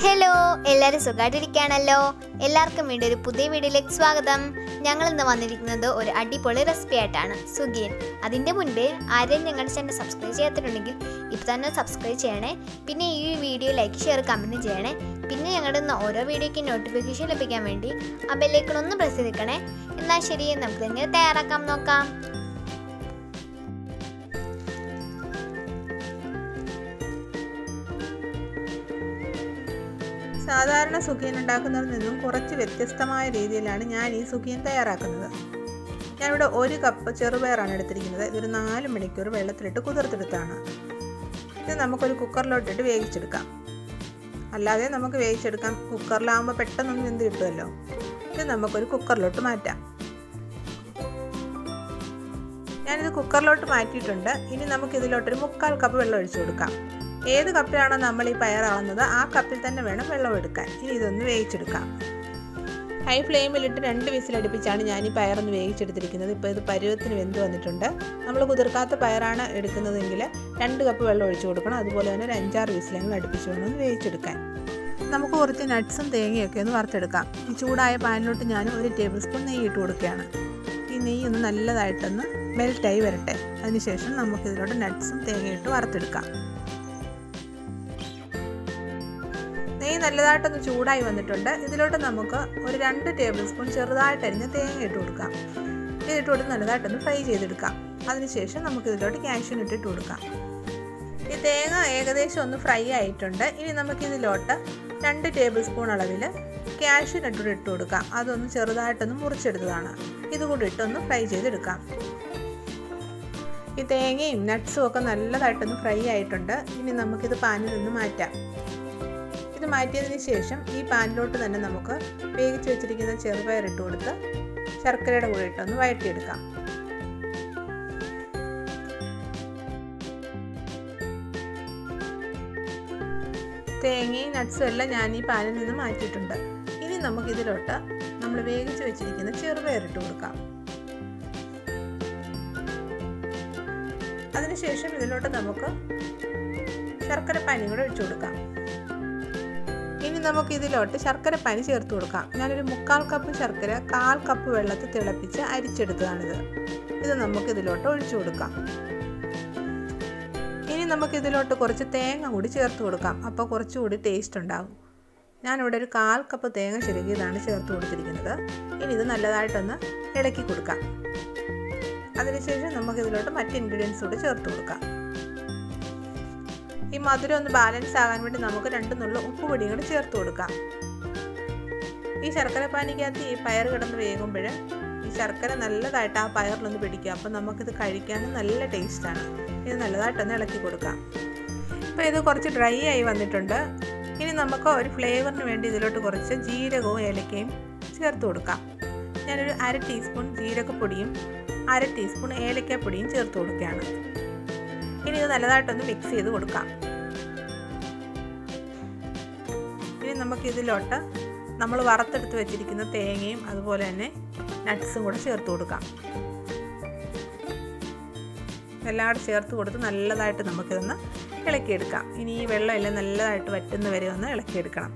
hello എല്ലാവരും സുഖമായിട്ടിരിക്കുകയാണല്ലോ എല്ലാവർക്കും വേണ്ടി ഒരു പുതിയ വീഡിയോയിലേക്ക് സ്വാഗതം ഞങ്ങൾ ഇന്ന് വന്നിരിക്കുന്നത് ഒരു അടിപൊളി റെസിപ്പി ആയിട്ടാണ് സുഗിയൻ അതിൻ്റെ മുൻപ് ആരെയും ഞങ്ങളുടെ ചാനൽ സബ്സ്ക്രൈബ് ചെയ്യാത്തിട്ടുണ്ടെങ്കിൽ ഇപ്പോൾ തന്നെ സബ്സ്ക്രൈബ് ചെയ്യണേ പിന്നെ ഈ വീഡിയോ ലൈക്ക് ഷെയർ കമൻറ്റ് ചെയ്യണേ പിന്നെ ഞങ്ങളുടെ ഇന്ന് ഓരോ വീഡിയോയ്ക്ക് നോട്ടിഫിക്കേഷൻ ലഭിക്കാൻ വേണ്ടി ആ ബെല്ലൈക്കൺ ഒന്ന് പ്രസ് ചെയ്തിരിക്കണേ എന്നാൽ ശരി നമുക്ക് തന്നെ തയ്യാറാക്കാം നോക്കാം സാധാരണ സുഖിയൻ ഉണ്ടാക്കുന്നതിൽ നിന്നും കുറച്ച് വ്യത്യസ്തമായ രീതിയിലാണ് ഞാൻ ഈ സുഖിയൻ തയ്യാറാക്കുന്നത് ഞാനിവിടെ ഒരു കപ്പ് ചെറുപയറാണ് എടുത്തിരിക്കുന്നത് ഇതൊരു നാല് മണിക്കൂർ വെള്ളത്തിലിട്ട് കുതിർത്തെടുത്താണ് ഇത് നമുക്കൊരു കുക്കറിലോട്ടിട്ട് വേവിച്ചെടുക്കാം അല്ലാതെ നമുക്ക് വേവിച്ചെടുക്കാം കുക്കറിലാകുമ്പോൾ പെട്ടെന്നൊന്നും വെന്ത് കിട്ടുമല്ലോ ഇത് നമുക്കൊരു കുക്കറിലോട്ട് മാറ്റാം ഞാനിത് കുക്കറിലോട്ട് മാറ്റിയിട്ടുണ്ട് ഇനി നമുക്ക് ഇതിലോട്ടൊരു മുക്കാൽ കപ്പ് വെള്ളം ഒഴിച്ചു കൊടുക്കാം ഏത് കപ്പിലാണോ നമ്മൾ ഈ പയർ അളന്നത് ആ കപ്പിൽ തന്നെ വേണം വെള്ളം എടുക്കാൻ ഇനി ഇതൊന്ന് വേവിച്ചെടുക്കാം ഹൈ ഫ്ലെയിമിലിട്ട് രണ്ട് വിസിലടുപ്പിച്ചാണ് ഞാൻ ഈ പയറൊന്ന് വേവിച്ചെടുത്തിരിക്കുന്നത് ഇപ്പോൾ ഇത് പരുവത്തിന് വെന്ത് വന്നിട്ടുണ്ട് നമ്മൾ കുതിർക്കാത്ത പയറാണ് എടുക്കുന്നതെങ്കിൽ രണ്ട് കപ്പ് വെള്ളം ഒഴിച്ചു കൊടുക്കണം അതുപോലെ തന്നെ ഒരു അഞ്ചാറ് വിസിലെങ്കിലും അടുപ്പിച്ച് വേണം ഒന്ന് വേവിച്ചെടുക്കാൻ നമുക്ക് കുറച്ച് നട്ട്സും തേങ്ങയൊക്കെ ഒന്ന് വറുത്തെടുക്കാം ഈ ചൂടായ പാനിലോട്ട് ഞാൻ ഒരു ടേബിൾ സ്പൂൺ നെയ്യ് ഇട്ട് കൊടുക്കുകയാണ് ഈ നെയ്യ് ഒന്ന് നല്ലതായിട്ടൊന്ന് മെൽറ്റായി വരട്ടെ അതിനുശേഷം നമുക്കിതിലോട്ട് നട്ട്സും തേങ്ങയിട്ട് വറുത്തെടുക്കാം നെയ്യ് നല്ലതായിട്ടൊന്ന് ചൂടായി വന്നിട്ടുണ്ട് ഇതിലോട്ട് നമുക്ക് ഒരു രണ്ട് ടേബിൾ സ്പൂൺ ചെറുതായിട്ട് അരിഞ്ഞ തേങ്ങ ഇട്ട് കൊടുക്കാം ഇതിട്ട് കൊടുത്ത് നല്ലതായിട്ടൊന്ന് ഫ്രൈ ചെയ്തെടുക്കാം അതിനുശേഷം നമുക്ക് ഇതിലോട്ട് ക്യാഷ്യൂൻ ഇട്ടിട്ട് കൊടുക്കാം ഈ തേങ്ങ ഏകദേശം ഒന്ന് ഫ്രൈ ആയിട്ടുണ്ട് ഇനി നമുക്കിതിലോട്ട് രണ്ട് ടേബിൾ സ്പൂൺ അളവിൽ ക്യാഷ്യൂ നട്ടൂടെ ഇട്ട് കൊടുക്കാം അതൊന്ന് ചെറുതായിട്ടൊന്ന് മുറിച്ചെടുത്തതാണ് ഇതുകൂടി ഇട്ടൊന്ന് ഫ്രൈ ചെയ്തെടുക്കാം ഈ തേങ്ങയും നട്ട്സും ഒക്കെ നല്ലതായിട്ടൊന്ന് ഫ്രൈ ആയിട്ടുണ്ട് ഇനി നമുക്കിത് പാനിൽ നിന്ന് മാറ്റാം ഇത് മാറ്റിയതിന് ശേഷം ഈ പാനിലോട്ട് തന്നെ നമുക്ക് വേവിച്ച് വെച്ചിരിക്കുന്ന ചെറുപയർ ഇട്ട് കൊടുത്ത് ശർക്കരയുടെ കൂടെ ഇട്ടൊന്ന് വഴറ്റിയെടുക്കാം തേങ്ങയും നട്ട്സും എല്ലാം ഞാൻ ഈ പാനിൽ നിന്ന് മാറ്റിയിട്ടുണ്ട് ഇനി നമുക്കിതിലോട്ട് നമ്മൾ വേവിച്ച് വെച്ചിരിക്കുന്ന ചെറുപയർ ഇട്ട് കൊടുക്കാം അതിനുശേഷം ഇതിലോട്ട് നമുക്ക് ശർക്കര പാനി കൂടെ ഒഴിച്ചു കൊടുക്കാം ഇനി നമുക്ക് ഇതിലോട്ട് ശർക്കര പാനി ചേർത്ത് കൊടുക്കാം ഞാനൊരു മുക്കാൽ കപ്പ് ശർക്കര കാൽ കപ്പ് വെള്ളത്തിൽ തിളപ്പിച്ച് അരിച്ചെടുത്തതാണിത് ഇത് നമുക്ക് ഇതിലോട്ട് ഒഴിച്ചു കൊടുക്കാം ഇനി നമുക്ക് ഇതിലോട്ട് കുറച്ച് തേങ്ങ കൂടി ചേർത്ത് കൊടുക്കാം അപ്പോൾ കുറച്ചുകൂടി ടേസ്റ്റ് ഉണ്ടാകും ഞാനിവിടെ ഒരു കാൽ കപ്പ് തേങ്ങ ചിരകിയതാണ് ചേർത്ത് കൊടുത്തിരിക്കുന്നത് ഇനി ഇത് നല്ലതായിട്ടൊന്ന് ഇളക്കി കൊടുക്കാം അതിനുശേഷം നമുക്ക് ഇതിലോട്ട് മറ്റ് ഇൻഗ്രീഡിയൻസ് കൂടി ചേർത്ത് കൊടുക്കാം ഈ മധുരം ഒന്ന് ബാലൻസ് ആകാൻ വേണ്ടി നമുക്ക് രണ്ട് നുള്ള ഉപ്പ് പൊടിയും കൂടി ചേർത്ത് കൊടുക്കാം ഈ ശർക്കര പാനിക്കകത്ത് ഈ പയർ കിടന്ന് വേകുമ്പോൾ ഈ ശർക്കര നല്ലതായിട്ട് ആ പയറിലൊന്ന് പിടിക്കുക അപ്പം നമുക്കിത് കഴിക്കാനും നല്ല ടേസ്റ്റാണ് ഇത് നല്ലതായിട്ടൊന്ന് ഇളക്കി കൊടുക്കാം ഇപ്പോൾ ഇത് കുറച്ച് ഡ്രൈ ആയി വന്നിട്ടുണ്ട് ഇനി നമുക്ക് ഒരു ഫ്ലേവറിന് വേണ്ടി ഇതിലോട്ട് കുറച്ച് ജീരകവും ഏലക്കയും ചേർത്ത് കൊടുക്കാം ഞാനൊരു അര ടീസ്പൂൺ ജീരകപ്പൊടിയും അര ടീസ്പൂൺ ഏലക്കപ്പൊടിയും ചേർത്ത് കൊടുക്കുകയാണ് ഇനി ഇത് നല്ലതായിട്ടൊന്ന് മിക്സ് ചെയ്ത് കൊടുക്കാം ഇനി നമുക്ക് ഇതിലോട്ട് നമ്മൾ വറുത്തെടുത്ത് വെച്ചിരിക്കുന്ന തേങ്ങയും അതുപോലെ തന്നെ നട്ട്സും കൂടെ ചേർത്ത് കൊടുക്കാം എല്ലാം കൂടെ ചേർത്ത് കൊടുത്ത് നല്ലതായിട്ട് നമുക്കിതൊന്ന് ഇളക്കിയെടുക്കാം ഇനി ഈ വെള്ളമെല്ലാം നല്ലതായിട്ട് വറ്റുന്ന വരെ ഒന്ന് ഇളക്കിയെടുക്കണം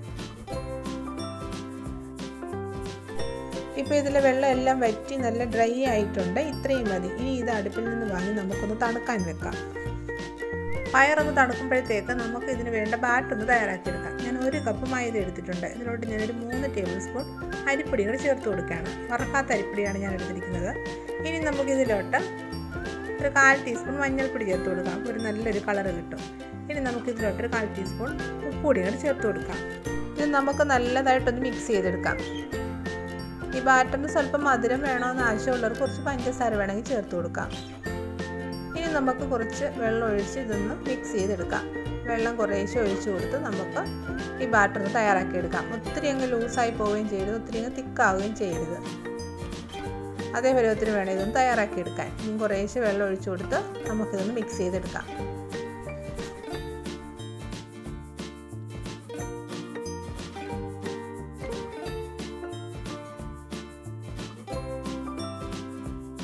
ഇപ്പോൾ ഇതിലെ വെള്ളം എല്ലാം വറ്റി നല്ല ഡ്രൈ ആയിട്ടുണ്ട് ഇത്രയും മതി ഇനി ഇത് അടുപ്പിൽ നിന്ന് വാങ്ങി നമുക്കൊന്ന് തണുക്കാൻ വെക്കാം പയറൊന്ന് തണുക്കുമ്പോഴത്തേക്ക് നമുക്ക് ഇതിന് വേണ്ട ബാറ്റൊന്ന് തയ്യാറാക്കിയെടുക്കാം ഞാൻ ഒരു കപ്പ് മൈദ എടുത്തിട്ടുണ്ട് ഇതിലോട്ട് ഞാനൊരു മൂന്ന് ടേബിൾ സ്പൂൺ അരിപ്പൊടി കൂടി ചേർത്ത് കൊടുക്കുകയാണ് വറക്കാത്ത അരിപ്പൊടിയാണ് ഞാൻ എടുത്തിരിക്കുന്നത് ഇനി നമുക്കിതിലോട്ട് ഒരു കാൽ ടീസ്പൂൺ മഞ്ഞൾപ്പൊടി ചേർത്ത് കൊടുക്കാം അപ്പോൾ ഒരു നല്ലൊരു കളർ കിട്ടും ഇനി നമുക്കിതിലോട്ട് ഒരു കാൽ ടീസ്പൂൺ ഉപ്പുപൊടി കൂടി ചേർത്ത് കൊടുക്കാം ഇത് നമുക്ക് നല്ലതായിട്ടൊന്ന് മിക്സ് ചെയ്തെടുക്കാം ഈ ബാറ്ററിന് സ്വല്പം മധുരം വേണമെന്ന് ആവശ്യമുള്ളവർക്ക് കുറച്ച് പഞ്ചസാര വേണമെങ്കിൽ ചേർത്ത് കൊടുക്കാം ഇനി നമുക്ക് കുറച്ച് വെള്ളം ഒഴിച്ച് ഇതൊന്ന് മിക്സ് ചെയ്തെടുക്കാം വെള്ളം കുറേശ്ശെ ഒഴിച്ച് കൊടുത്ത് നമുക്ക് ഈ ബാറ്റർ തയ്യാറാക്കിയെടുക്കാം ഒത്തിരി അങ്ങ് ലൂസായി പോവുകയും ചെയ്യരുത് ഒത്തിരി അങ്ങ് തിക്കാവുകയും ചെയ്യരുത് അതേ പരുവത്തിന് വേണം ഇതൊന്ന് തയ്യാറാക്കിയെടുക്കാൻ ഇനി കുറേശ്ശെ വെള്ളം ഒഴിച്ച് കൊടുത്ത് നമുക്കിതൊന്ന് മിക്സ് ചെയ്തെടുക്കാം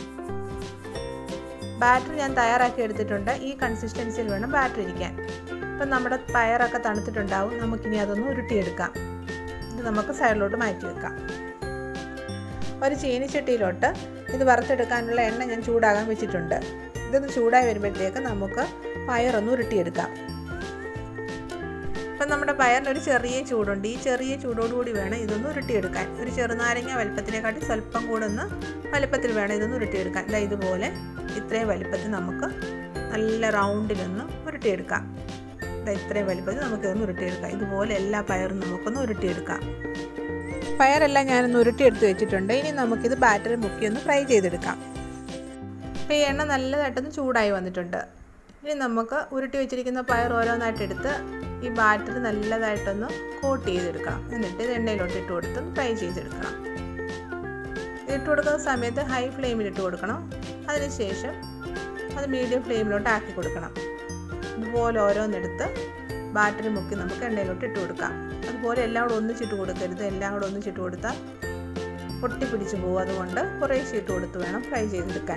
ബാറ്റർ ഞാൻ തയ്യാറാക്കി എടുത്തിട്ടുണ്ട് ഈ കൺസിസ്റ്റൻസിയിൽ വേണം ബാറ്റർ ഇരിക്കാൻ ഇപ്പം നമ്മുടെ പയറൊക്കെ തണുത്തിട്ടുണ്ടാവും നമുക്കിനി അതൊന്ന് ഉരുട്ടിയെടുക്കാം ഇത് നമുക്ക് സൈഡിലോട്ട് മാറ്റി വെക്കാം ഒരു ചീനിച്ചട്ടിയിലോട്ട് ഇത് വറുത്തെടുക്കാനുള്ള എണ്ണ ഞാൻ ചൂടാകാൻ വെച്ചിട്ടുണ്ട് ഇതൊന്ന് ചൂടായി വരുമ്പോഴത്തേക്ക് നമുക്ക് പയറൊന്ന് ഉരുട്ടിയെടുക്കാം ഇപ്പം നമ്മുടെ പയറിന് ഒരു ചെറിയ ചൂടുണ്ട് ഈ ചെറിയ ചൂടോടുകൂടി വേണം ഇതൊന്ന് ഉരുട്ടിയെടുക്കാൻ ഒരു ചെറുനാരങ്ങ വലുപ്പത്തിനെക്കാട്ടി സ്വല്പം കൂടെ ഒന്ന് വലുപ്പത്തിൽ വേണം ഇതൊന്ന് ഉരുട്ടിയെടുക്കാൻ ഇതാ ഇതുപോലെ ഇത്രയും വലുപ്പത്തിൽ നമുക്ക് നല്ല റൗണ്ടിലൊന്ന് ഉരുട്ടിയെടുക്കാം ഇതാ ഇത്രയും വലുപ്പത്തിൽ നമുക്കിതൊന്ന് ഉരുട്ടിയെടുക്കാം ഇതുപോലെ എല്ലാ പയറും നമുക്കൊന്ന് ഉരുട്ടിയെടുക്കാം പയറെല്ലാം ഞാനൊന്ന് ഉരുട്ടിയെടുത്ത് വെച്ചിട്ടുണ്ട് ഇനി നമുക്കിത് ബാറ്ററി മുക്കി ഒന്ന് ഫ്രൈ ചെയ്തെടുക്കാം ഇപ്പോൾ ഈ എണ്ണ നല്ലതായിട്ടൊന്ന് ചൂടായി വന്നിട്ടുണ്ട് ഇനി നമുക്ക് ഉരുട്ടി വെച്ചിരിക്കുന്ന പയർ ഓരോന്നായിട്ട് എടുത്ത് ഈ ബാറ്റർ നല്ലതായിട്ടൊന്ന് കോട്ട് ചെയ്തെടുക്കണം എന്നിട്ട് ഇത് എണ്ണയിലോട്ട് ഇട്ട് കൊടുത്ത് ഫ്രൈ ചെയ്തെടുക്കണം ഇട്ട് കൊടുക്കുന്ന സമയത്ത് ഹൈ ഫ്ലെയിമിൽ ഇട്ട് കൊടുക്കണം അതിനുശേഷം അത് മീഡിയം ഫ്ലെയിമിലോട്ട് ആക്കി കൊടുക്കണം ഇതുപോലെ ഓരോന്നെടുത്ത് ബാറ്ററി മുക്കി നമുക്ക് എണ്ണയിലോട്ട് ഇട്ട് കൊടുക്കാം അതുപോലെ എല്ലാം കൂടെ ഒന്നിച്ചിട്ട് കൊടുക്കരുത് എല്ലാം കൂടെ ഒന്നിച്ചിട്ട് കൊടുത്താൽ പൊട്ടിപ്പിടിച്ച് പോകും അതുകൊണ്ട് കുറേശ്ശെ ഇട്ട് കൊടുത്ത് വേണം ഫ്രൈ ചെയ്തെടുക്കാൻ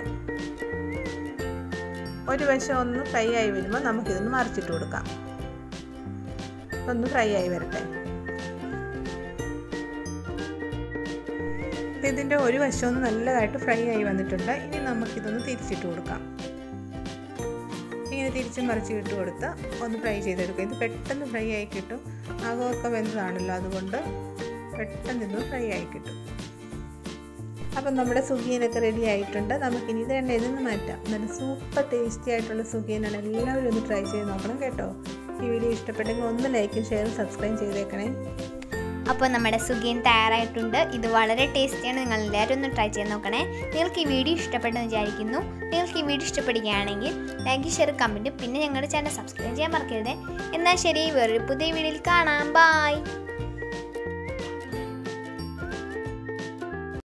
ഒരു വശം ഒന്ന് ഫ്രൈ ആയി വരുമ്പോൾ നമുക്കിതൊന്ന് മറിച്ചിട്ട് കൊടുക്കാം ഒന്ന് ഫ്രൈ ആയി വരട്ടെ ഇതിൻ്റെ ഒരു വശം ഒന്ന് നല്ലതായിട്ട് ഫ്രൈ ആയി വന്നിട്ടുണ്ട് ഇനി നമുക്കിതൊന്ന് തിരിച്ചിട്ട് കൊടുക്കാം ഇങ്ങനെ തിരിച്ച് മറിച്ച് ഇട്ട് കൊടുത്ത് ഒന്ന് ഫ്രൈ ചെയ്തെടുക്കുക ഇത് പെട്ടെന്ന് ഫ്രൈ ആയി കിട്ടും അകമൊക്കെ വെന്തതാണല്ലോ അതുകൊണ്ട് പെട്ടെന്ന് ഇത് ഫ്രൈ ആയി കിട്ടും അപ്പം നമ്മുടെ സുഖിയനൊക്കെ റെഡി ആയിട്ടുണ്ട് നമുക്കിനി ഇത് എണ്ണയിൽ നിന്ന് മാറ്റാം നല്ല സൂപ്പർ ടേസ്റ്റി ആയിട്ടുള്ള സുഖിയനാണ് എല്ലാവരും ഒന്ന് ട്രൈ ചെയ്ത് നോക്കണം കേട്ടോ ഈ വീഡിയോ ഇഷ്ടപ്പെട്ടെങ്കിൽ ഒന്ന് ലൈക്കും ഷെയറും സബ്സ്ക്രൈബ് ചെയ്തേക്കണേ അപ്പോൾ നമ്മുടെ സുഖിയൻ തയ്യാറായിട്ടുണ്ട് ഇത് വളരെ ടേസ്റ്റിയാണ് നിങ്ങൾ എല്ലാവരും ഒന്ന് ട്രൈ ചെയ്ത് നോക്കണേ നിങ്ങൾക്ക് ഈ വീഡിയോ ഇഷ്ടപ്പെട്ടെന്ന് വിചാരിക്കുന്നു നിങ്ങൾക്ക് ഈ വീഡിയോ ഇഷ്ടപ്പെടുകയാണെങ്കിൽ ലൈക്ക് ഷെയർ കമൻറ്റ് പിന്നെ ഞങ്ങളുടെ ചാനൽ സബ്സ്ക്രൈബ് ചെയ്യാൻ മറക്കരുത് എന്നാൽ ശരി വേറൊരു പുതിയ വീഡിയോയിൽ കാണാം ബായ്